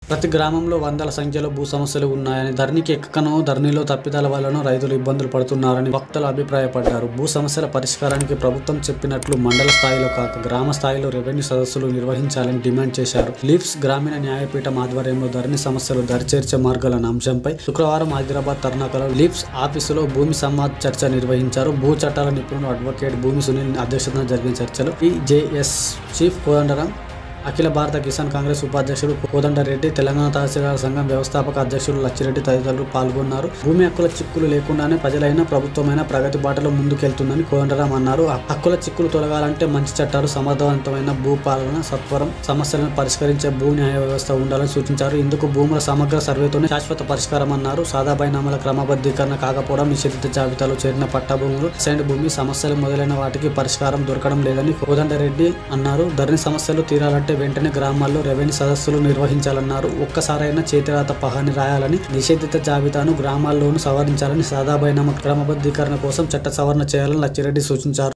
ప్రతి గ్రామంలో వందల సంఖ్యలో భూ సమస్యలు ఉన్నాయని ధరణికి ఎక్కకనో ధరణిలో తప్పిదాల వల్లనో రైతులు ఇబ్బందులు పడుతున్నారని భక్తులు అభిప్రాయపడ్డారు భూ సమస్యల పరిష్కారానికి ప్రభుత్వం చెప్పినట్లు మండల స్థాయిలో కాక గ్రామ స్థాయిలో రెవెన్యూ సదస్సులు నిర్వహించాలని డిమాండ్ చేశారు లీఫ్స్ గ్రామీణ న్యాయపీఠం ఆధ్వర్యంలో ధరణి సమస్యలు దరిచేర్చే మార్గాలన్న అంశంపై శుక్రవారం హైదరాబాద్ తర్నాకలో లీఫ్స్ ఆఫీసులో భూమి సంవాద్ చర్చ నిర్వహించారు భూ చట్టాల నిపుణుడు అడ్వకేట్ భూమి సునీల్ అధ్యక్షతన జరిగిన చర్చలు ఈజేఎస్ చీఫ్ కోదండరాం అఖిల భారత కిసాన్ కాంగ్రెస్ ఉపాధ్యక్షుడు కోదండరెడ్డి తెలంగాణ తహసీల్దార్ సంఘం వ్యవస్థాపక అధ్యక్షుడు లచ్చిరెడ్డి తదితరులు పాల్గొన్నారు భూమి హక్కుల చిక్కులు లేకుండానే ప్రజలైన ప్రభుత్వమైన ప్రగతి బాటలో ముందుకెళ్తుందని కోదండరాం అన్నారు హక్కుల చిక్కులు తొలగాలంటే మంచి చట్టాలు సమర్థవంతమైన భూపాలన సత్వరం సమస్యలను పరిష్కరించే భూ న్యాయ వ్యవస్థ ఉండాలని సూచించారు ఇందుకు భూముల సమగ్ర సర్వేతోనే శాశ్వత పరిష్కారం అన్నారు సాదా బైనామాల క్రమబద్ధీకరణ కాకపోవడం నిషేధిత జాబితాలో చేరిన పట్టా భూములు సెండ్ భూమి సమస్యలు మొదలైన వాటికి పరిష్కారం దొరకడం లేదని కోదండరెడ్డి అన్నారు ధరణి సమస్యలు తీరాలంటే వెంటనే గ్రామాల్లో రెవెన్యూ సదస్సులు నిర్వహించాలన్నారు ఒక్కసారైనా చేతిరాత పహాని రాయాలని నిషేధిత జాబితాను గ్రామాల్లోనూ సవరించాలని సాదా బైనామా క్రమబద్ధీకరణ కోసం చట్ట సవరణ చేయాలని లచ్చిరెడ్డి సూచించారు